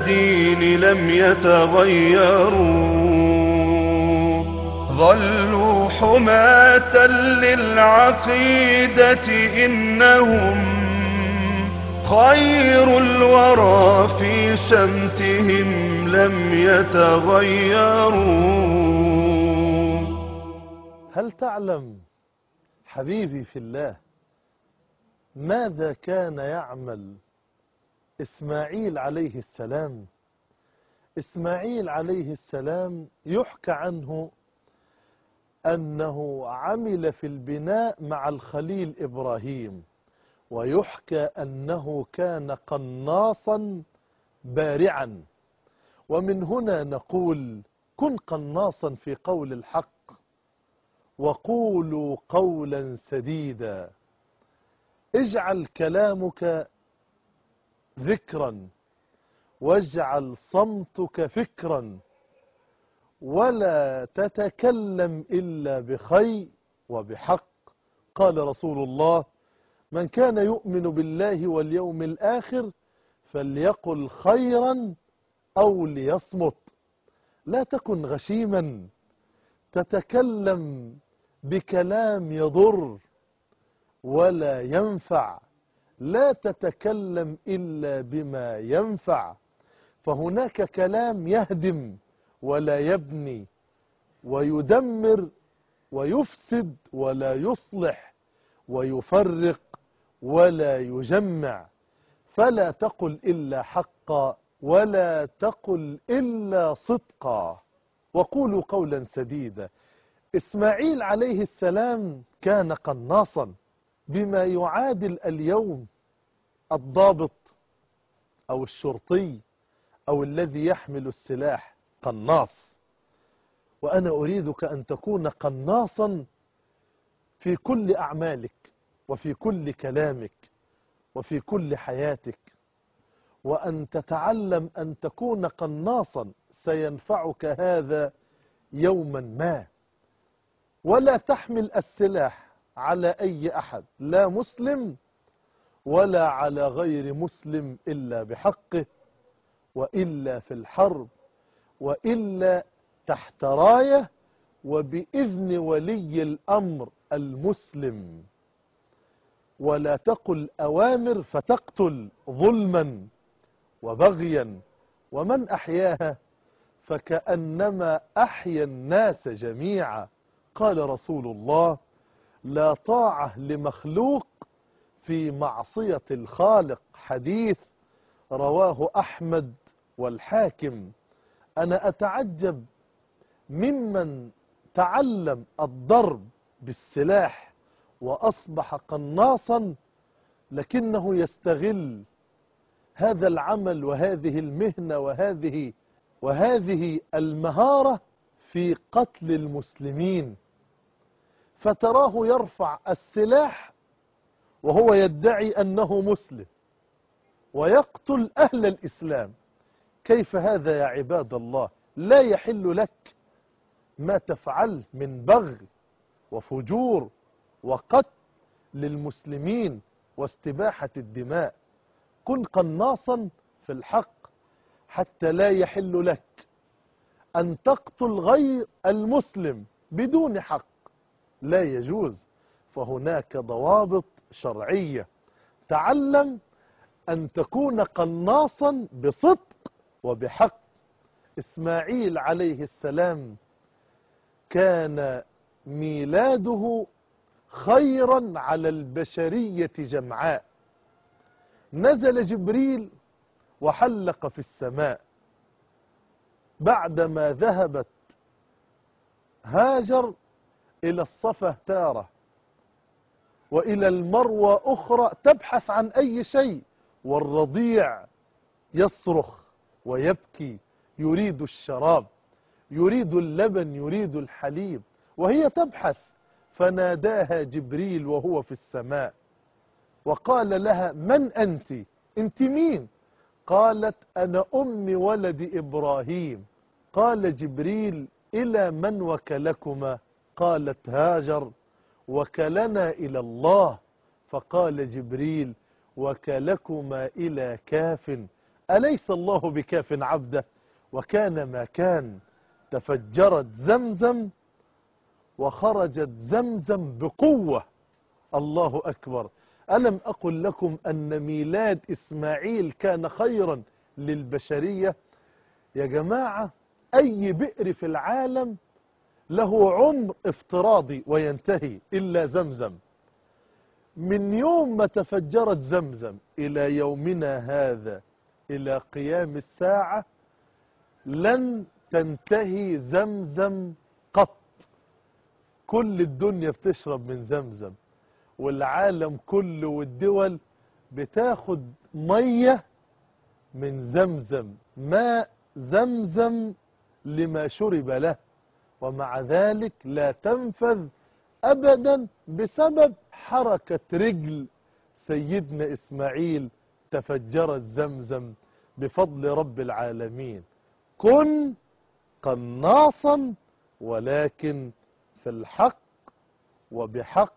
الدين لم يتغيروا ظلوا حماة للعقيدة إنهم خير الورى في سمتهم لم يتغيروا هل تعلم حبيبي في الله ماذا كان يعمل إسماعيل عليه السلام إسماعيل عليه السلام يحكى عنه أنه عمل في البناء مع الخليل إبراهيم ويحكى أنه كان قناصا بارعا ومن هنا نقول كن قناصا في قول الحق وقولوا قولا سديدا اجعل كلامك ذكرا واجعل صمتك فكرا ولا تتكلم إلا بخير وبحق قال رسول الله من كان يؤمن بالله واليوم الآخر فليقل خيرا أو ليصمت لا تكن غشيما تتكلم بكلام يضر ولا ينفع لا تتكلم إلا بما ينفع فهناك كلام يهدم ولا يبني ويدمر ويفسد ولا يصلح ويفرق ولا يجمع فلا تقل إلا حقا ولا تقل إلا صدقا وقولوا قولا سديدا إسماعيل عليه السلام كان قناصا بما يعادل اليوم الضابط أو الشرطي أو الذي يحمل السلاح قناص وأنا أريدك أن تكون قناصا في كل أعمالك وفي كل كلامك وفي كل حياتك وأن تتعلم أن تكون قناصا سينفعك هذا يوما ما ولا تحمل السلاح على أي أحد لا مسلم ولا على غير مسلم إلا بحقه وإلا في الحرب وإلا تحت راية وبإذن ولي الأمر المسلم ولا تقل أوامر فتقتل ظلما وبغيا ومن أحياها فكأنما أحيا الناس جميعا قال رسول الله لا طاعة لمخلوق في معصية الخالق حديث رواه أحمد والحاكم أنا أتعجب ممن تعلم الضرب بالسلاح وأصبح قناصا لكنه يستغل هذا العمل وهذه المهنة وهذه وهذه المهارة في قتل المسلمين فتراه يرفع السلاح وهو يدعي أنه مسلم ويقتل أهل الإسلام كيف هذا يا عباد الله لا يحل لك ما تفعل من بغي وفجور وقتل للمسلمين واستباحة الدماء كن قناصا في الحق حتى لا يحل لك أن تقتل غير المسلم بدون حق لا يجوز فهناك ضوابط شرعية تعلم أن تكون قناصا بصدق وبحق إسماعيل عليه السلام كان ميلاده خيرا على البشرية جمعاء نزل جبريل وحلق في السماء بعدما ذهبت هاجر إلى الصفا تارة وإلى المروى أخرى تبحث عن أي شيء والرضيع يصرخ ويبكي يريد الشراب يريد اللبن يريد الحليب وهي تبحث فناداها جبريل وهو في السماء وقال لها من أنت أنت مين قالت أنا أم ولد إبراهيم قال جبريل إلى من وكلكما قالت هاجر وكلنا إلى الله فقال جبريل وكلكما إلى كاف أليس الله بكاف عبده وكان ما كان تفجرت زمزم وخرجت زمزم بقوة الله أكبر ألم أقل لكم أن ميلاد إسماعيل كان خيرا للبشرية يا جماعة أي بئر في العالم له عمر افتراضي وينتهي إلا زمزم من يوم ما تفجرت زمزم إلى يومنا هذا إلى قيام الساعة لن تنتهي زمزم قط كل الدنيا بتشرب من زمزم والعالم كله والدول بتاخد مية من زمزم ماء زمزم لما شرب له ومع ذلك لا تنفذ أبدا بسبب حركة رجل سيدنا إسماعيل تفجرت زمزم بفضل رب العالمين كن قناصا ولكن في الحق وبحق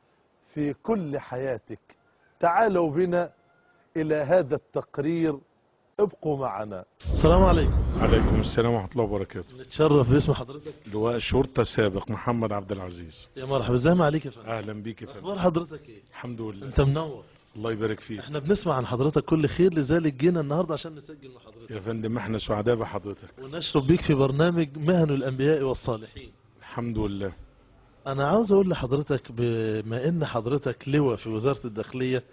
في كل حياتك تعالوا بنا إلى هذا التقرير ابقوا معنا السلام عليكم عليكم السلام ورحمة الله وبركاته نتشرف باسم حضرتك لواء شرطة سابق محمد عبد العزيز يا مرحبا ازاي ما عليك يا فندم أهلا بيك يا فندم اخبار حضرتك ايه الحمد لله انت منور الله يبارك فيك احنا بنسمع عن حضرتك كل خير لذلك جينا النهارده عشان نسجل مع حضرتك يا فندم احنا سعداء بحضرتك ونشرب بيك في برنامج مهن الانبياء والصالحين الحمد لله انا عاوز اقول لحضرتك بما ان حضرتك لواء في وزارة الداخلية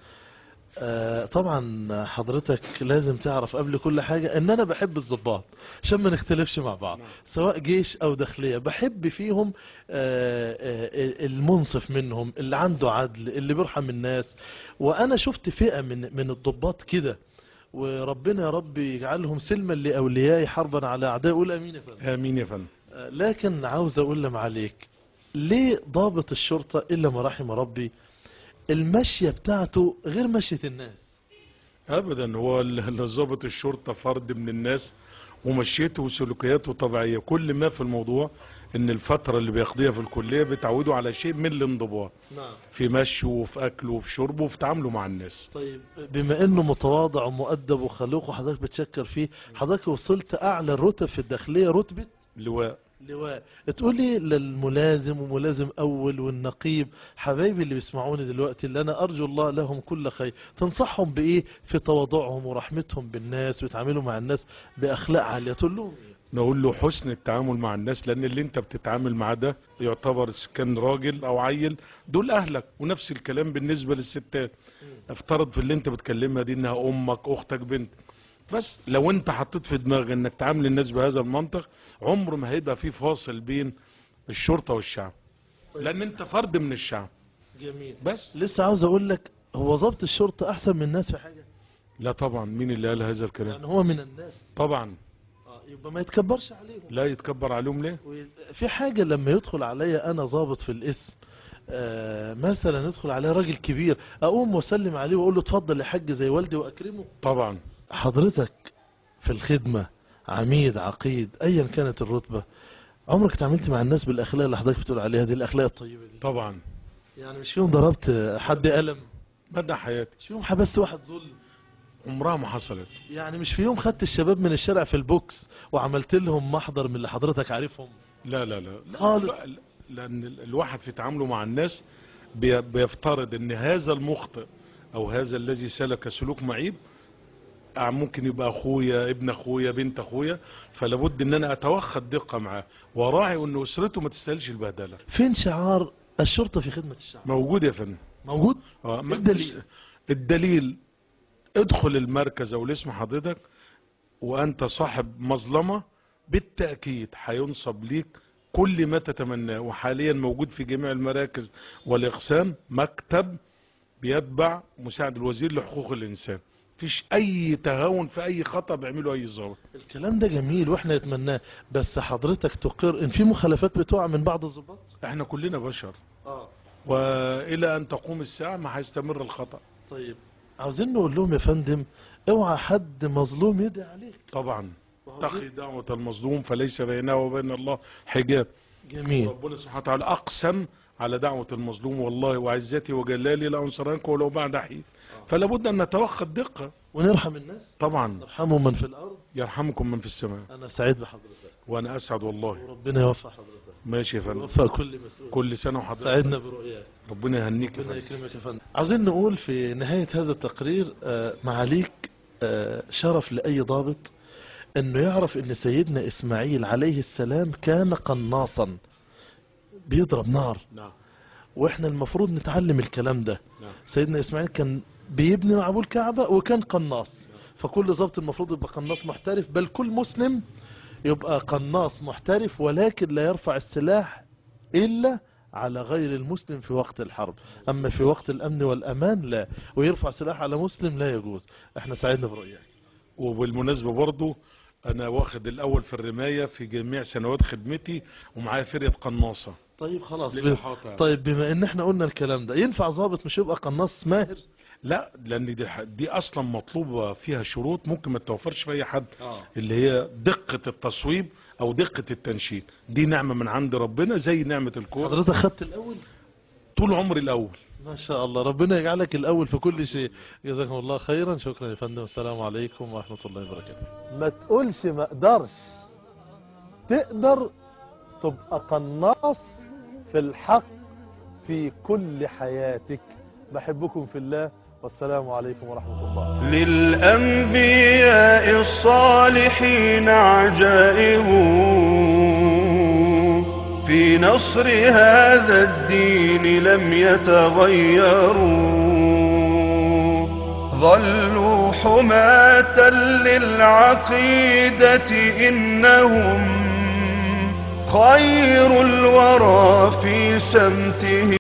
آه، طبعا حضرتك لازم تعرف قبل كل حاجة ان انا بحب الضباط عشان ما نختلفش مع بعض نعم. سواء جيش او داخلية بحب فيهم آه، آه، المنصف منهم اللي عنده عدل اللي بيرحم الناس وانا شفت فئة من من الضباط كده وربنا يا رب يجعلهم سلما لاوليائي حربا على اعداء قول امين يا فندم آمين يا فندم آه، لكن عاوز اقول لهم عليك ليه ضابط الشرطة الا ما رحم ربي المشية بتاعته غير مشية الناس أبدا هو ال- ال- ضابط الشرطة فرد من الناس ومشيته وسلوكياته طبيعية كل ما في الموضوع ان الفترة اللي بيقضيها في الكلية بتعوده على شيء من الانضباط نعم في مشيه وفي اكله وفي شربه وفي تعامله مع الناس طيب بما انه متواضع ومؤدب وخلوق وحضرتك بتشكر فيه حضرتك وصلت اعلى الرتب في الداخلية رتبة لواء لواء تقولي للملازم وملازم اول والنقيب حبايبي اللي بيسمعوني دلوقتي اللي انا ارجو الله لهم كل خير تنصحهم بايه في تواضعهم ورحمتهم بالناس ويتعاملوا مع الناس باخلاق عاليه تقول لهم إيه؟ نقول له حسن التعامل مع الناس لان اللي انت بتتعامل معاه ده يعتبر إذا كان راجل او عيل دول اهلك ونفس الكلام بالنسبة للستات افترض في اللي انت بتكلمها دي انها امك اختك بنت بس لو انت حطيت في دماغك انك تعامل الناس بهذا المنطق عمر ما هيبقى في فاصل بين الشرطة والشعب لان انت فرد من الشعب جميل بس لسه عاوز اقول لك هو ضابط الشرطه احسن من الناس في حاجه لا طبعا مين اللي قال هذا الكلام يعني هو من الناس طبعا اه يبقى ما يتكبرش عليهم لا يتكبر عليهم ليه وي- في حاجه لما يدخل عليا انا ضابط في الاسم آه مثلا يدخل عليا راجل كبير اقوم واسلم عليه واقول له اتفضل يا حاج زي والدي واكرمه طبعا حضرتك في الخدمة عميد عقيد ايا كانت الرتبة عمرك اتعاملت مع الناس بالاخلاق اللي حضرتك بتقول عليها دي الاخلاق الطيبة دي طبعا يعني مش فيهم ضربت حد قلم مدى حياتي مش فيهم حبست واحد ظلم عمرها ما حصلت يعني مش في يوم خدت الشباب من الشارع في البوكس وعملت لهم محضر من اللي حضرتك عارفهم لا لا لا لا خالص. لا- لا- لان ال- الواحد في تعامله مع الناس بي- بيفترض ان هذا المخطئ او هذا الذي سلك سلوك معيب آه، ممكن يبقى اخويا ابن اخويا بنت اخويا فلابد ان انا اتوخى الدقه معاه وراعي ان اسرته ما تستاهلش البهدله فين شعار الشرطة في خدمة الشعب موجود يا فندم موجود اه ما الدليل؟ تجيش- الدليل ادخل المركز او الاسم حضرتك وانت صاحب مظلمة بالتأكيد هينصب ليك كل ما تتمناه وحاليا موجود في جميع المراكز والإقسام مكتب بيتبع مساعد الوزير لحقوق الإنسان مفيش أي تهاون في أي خطأ بيعمله أي ضابط الكلام ده جميل واحنا نتمناه بس حضرتك تقر ان في مخالفات بتقع من بعض الضباط احنا كلنا بشر اه وإلى أن تقوم الساعة ما هيستمر الخطأ طيب عاوزين نقول لهم يا فندم اوعى حد مظلوم يدعي عليك طبعا وهو تقي دعوة المظلوم فليس بينها وبين الله حجاب جميل ربنا سبحانه وتعالى أقسم على دعوة المظلوم والله وعزتي وجلالي لأنصرنك ولو بعد حين فلا بد أن نتوخى الدقة ونرحم الناس طبعا نرحموا من في الارض يرحمكم من في السماء انا سعيد بحضرتك وانا اسعد والله وربنا يوفق حضرتك ماشي يا فندم يوفق كل مسؤول كل سنة وحضرتك سعدنا برؤياك ربنا يهنيك يا ربنا فندم يكرمك يا فندم عاوزين نقول في نهاية هذا التقرير آه، معاليك آه، شرف لأي ضابط انه يعرف ان سيدنا اسماعيل عليه السلام كان قناصا بيضرب نار نعم واحنا المفروض نتعلم الكلام ده نعم سيدنا اسماعيل كان بيبني مع ابو الكعبة وكان قناص فكل ضابط المفروض يبقى قناص محترف بل كل مسلم يبقى قناص محترف ولكن لا يرفع السلاح الا على غير المسلم في وقت الحرب اما في وقت الامن والامان لا ويرفع سلاح على مسلم لا يجوز احنا سعيدنا برؤياك وبالمناسبة برضو انا واخد الاول في الرماية في جميع سنوات خدمتي ومعايا فرقة قناصة طيب خلاص للإحاطة. طيب بما ان احنا قلنا الكلام ده ينفع ضابط مش يبقى قناص ماهر لا لان دي, دي اصلا مطلوبة فيها شروط ممكن ما توفرش في اي حد آه. اللي هي دقة التصويب او دقة التنشين دي نعمة من عند ربنا زي نعمة الكورة حضرتك خدت الاول طول عمري الاول ما شاء الله ربنا يجعلك الأول في كل شيء جزاكم الله خيرا شكرا يا فندم السلام عليكم ورحمة الله وبركاته ما تقولش ما اقدرش تقدر تبقى قناص في الحق في كل حياتك بحبكم في الله والسلام عليكم ورحمة الله للأنبياء الصالحين عجائب في نصر هذا الدين لم يتغيروا ظلوا حماة للعقيدة إنهم خير الورى في سمتهم